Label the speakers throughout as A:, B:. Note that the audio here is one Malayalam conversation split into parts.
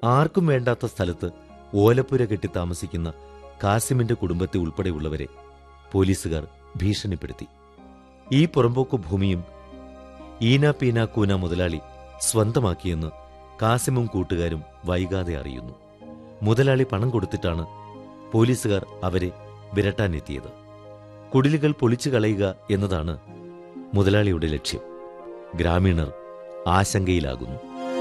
A: ആർക്കും വേണ്ടാത്ത സ്ഥലത്ത് ഓലപ്പുര കെട്ടി താമസിക്കുന്ന കാസിമിന്റെ കുടുംബത്തെ ഉൾപ്പെടെയുള്ളവരെ പോലീസുകാർ ഭീഷണിപ്പെടുത്തി ഈ പുറമ്പോക്ക് ഭൂമിയും ഈന പീന കൂന മുതലാളി സ്വന്തമാക്കിയെന്ന് കാസിമും കൂട്ടുകാരും വൈകാതെ അറിയുന്നു മുതലാളി പണം കൊടുത്തിട്ടാണ് പോലീസുകാർ അവരെ വിരട്ടാനെത്തിയത് കുടിലുകൾ പൊളിച്ചു കളയുക എന്നതാണ് മുതലാളിയുടെ ലക്ഷ്യം ഗ്രാമീണർ ആശങ്കയിലാകുന്നു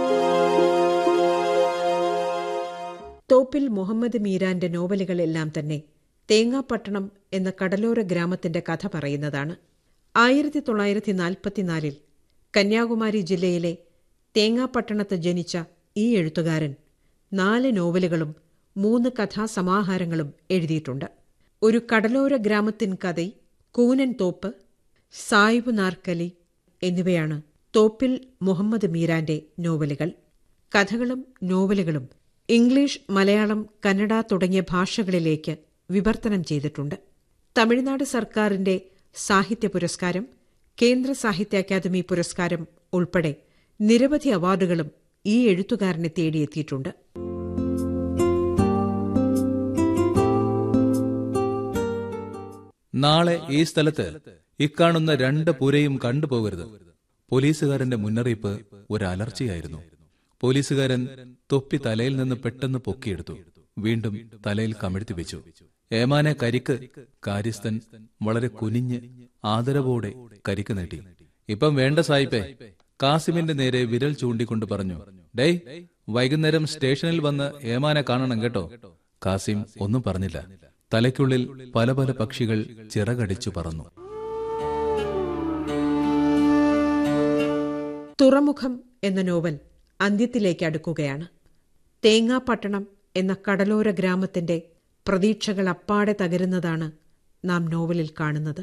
B: തോപ്പിൽ മുഹമ്മദ് മീരാന്റെ നോവലുകളെല്ലാം തന്നെ തേങ്ങാപ്പട്ടണം എന്ന കടലോര ഗ്രാമത്തിന്റെ കഥ പറയുന്നതാണ് ആയിരത്തി തൊള്ളായിരത്തി നാൽപ്പത്തിനാലിൽ കന്യാകുമാരി ജില്ലയിലെ തേങ്ങാപ്പട്ടണത്ത് ജനിച്ച ഈ എഴുത്തുകാരൻ നാല് നോവലുകളും മൂന്ന് കഥാസമാഹാരങ്ങളും എഴുതിയിട്ടുണ്ട് ഒരു കടലോര ഗ്രാമത്തിൻ കഥ കൂനൻ തോപ്പ് സായിബ് നാർക്കലി എന്നിവയാണ് തോപ്പിൽ മുഹമ്മദ് മീരാന്റെ നോവലുകൾ കഥകളും നോവലുകളും ഇംഗ്ലീഷ് മലയാളം കന്നഡ തുടങ്ങിയ ഭാഷകളിലേക്ക് വിവർത്തനം ചെയ്തിട്ടുണ്ട് തമിഴ്നാട് സർക്കാരിന്റെ സാഹിത്യ പുരസ്കാരം കേന്ദ്ര സാഹിത്യ അക്കാദമി പുരസ്കാരം ഉൾപ്പെടെ നിരവധി അവാർഡുകളും ഈ എഴുത്തുകാരനെ തേടിയെത്തിയിട്ടുണ്ട്
C: നാളെ ഈ സ്ഥലത്ത് ഇക്കാണുന്ന രണ്ട് പുരയും കണ്ടുപോകരുത് പോലീസുകാരന്റെ മുന്നറിയിപ്പ് ഒരു അലർച്ചയായിരുന്നു പോലീസുകാരൻ തൊപ്പി തലയിൽ നിന്ന് പെട്ടെന്ന് പൊക്കിയെടുത്തു വീണ്ടും തലയിൽ കമിഴ്ത്തി വെച്ചു ഏമാനെ കരിക്ക് കാര്യസ്ഥൻ വളരെ കുനിഞ്ഞ് ആദരവോടെ കരിക്ക് നീട്ടി ഇപ്പം വേണ്ട സായിപ്പേ കാസിമിന്റെ നേരെ വിരൽ ചൂണ്ടിക്കൊണ്ട് പറഞ്ഞു ഡേയ് വൈകുന്നേരം സ്റ്റേഷനിൽ വന്ന് ഏമാനെ കാണണം കേട്ടോ കാസിം ഒന്നും പറഞ്ഞില്ല തലയ്ക്കുള്ളിൽ പല പല പക്ഷികൾ ചിറകടിച്ചു പറന്നു
B: തുറമുഖം എന്ന നോവൽ അന്ത്യത്തിലേക്ക് അടുക്കുകയാണ് തേങ്ങാപ്പട്ടണം എന്ന കടലോര ഗ്രാമത്തിന്റെ പ്രതീക്ഷകൾ അപ്പാടെ തകരുന്നതാണ് നാം നോവലിൽ കാണുന്നത്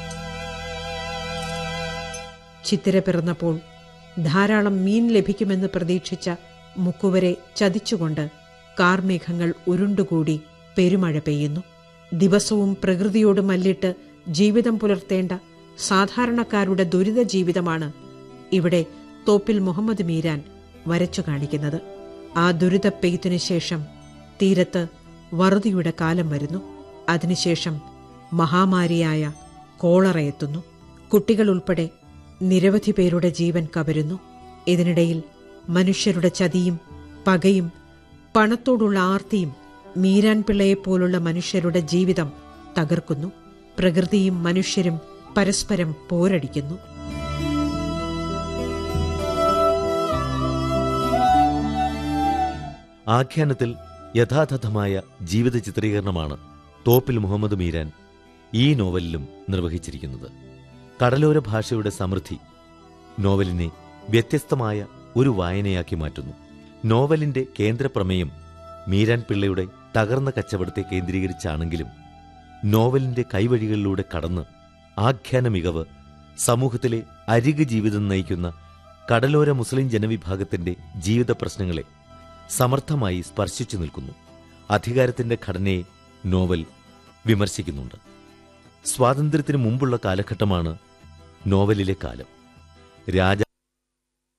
B: ചിത്തിര പിറന്നപ്പോൾ ധാരാളം മീൻ ലഭിക്കുമെന്ന് പ്രതീക്ഷിച്ച മുക്കുവരെ ചതിച്ചുകൊണ്ട് കാർമേഘങ്ങൾ ഉരുണ്ടുകൂടി പെരുമഴ പെയ്യുന്നു ദിവസവും പ്രകൃതിയോട് മല്ലിട്ട് ജീവിതം പുലർത്തേണ്ട സാധാരണക്കാരുടെ ദുരിത ജീവിതമാണ് ഇവിടെ തോപ്പിൽ മുഹമ്മദ് മീരാൻ വരച്ചു കാണിക്കുന്നത് ആ ദുരിത പെയ്ത്തിനു ശേഷം തീരത്ത് വറുതിയുടെ കാലം വരുന്നു അതിനുശേഷം മഹാമാരിയായ കോളറ എത്തുന്നു കുട്ടികൾ ഉൾപ്പെടെ നിരവധി പേരുടെ ജീവൻ കവരുന്നു ഇതിനിടയിൽ മനുഷ്യരുടെ ചതിയും പകയും പണത്തോടുള്ള ആർത്തിയും മീരാൻ പിള്ളയെപ്പോലുള്ള മനുഷ്യരുടെ ജീവിതം തകർക്കുന്നു പ്രകൃതിയും മനുഷ്യരും പരസ്പരം പോരടിക്കുന്നു
A: ആഖ്യാനത്തിൽ യഥാതഥമായ ജീവിത ചിത്രീകരണമാണ് തോപ്പിൽ മുഹമ്മദ് മീരാൻ ഈ നോവലിലും നിർവഹിച്ചിരിക്കുന്നത് കടലോര ഭാഷയുടെ സമൃദ്ധി നോവലിനെ വ്യത്യസ്തമായ ഒരു വായനയാക്കി മാറ്റുന്നു നോവലിന്റെ കേന്ദ്രപ്രമേയം മീരാൻ പിള്ളയുടെ തകർന്ന കച്ചവടത്തെ കേന്ദ്രീകരിച്ചാണെങ്കിലും നോവലിന്റെ കൈവഴികളിലൂടെ കടന്ന് ആഖ്യാന മികവ് സമൂഹത്തിലെ അരിക് ജീവിതം നയിക്കുന്ന കടലോര മുസ്ലിം ജനവിഭാഗത്തിന്റെ ജീവിത പ്രശ്നങ്ങളെ സമർത്ഥമായി സ്പർശിച്ചു നിൽക്കുന്നു അധികാരത്തിന്റെ ഘടനയെ നോവൽ വിമർശിക്കുന്നുണ്ട് സ്വാതന്ത്ര്യത്തിന് മുമ്പുള്ള കാലഘട്ടമാണ് നോവലിലെ കാലം രാജ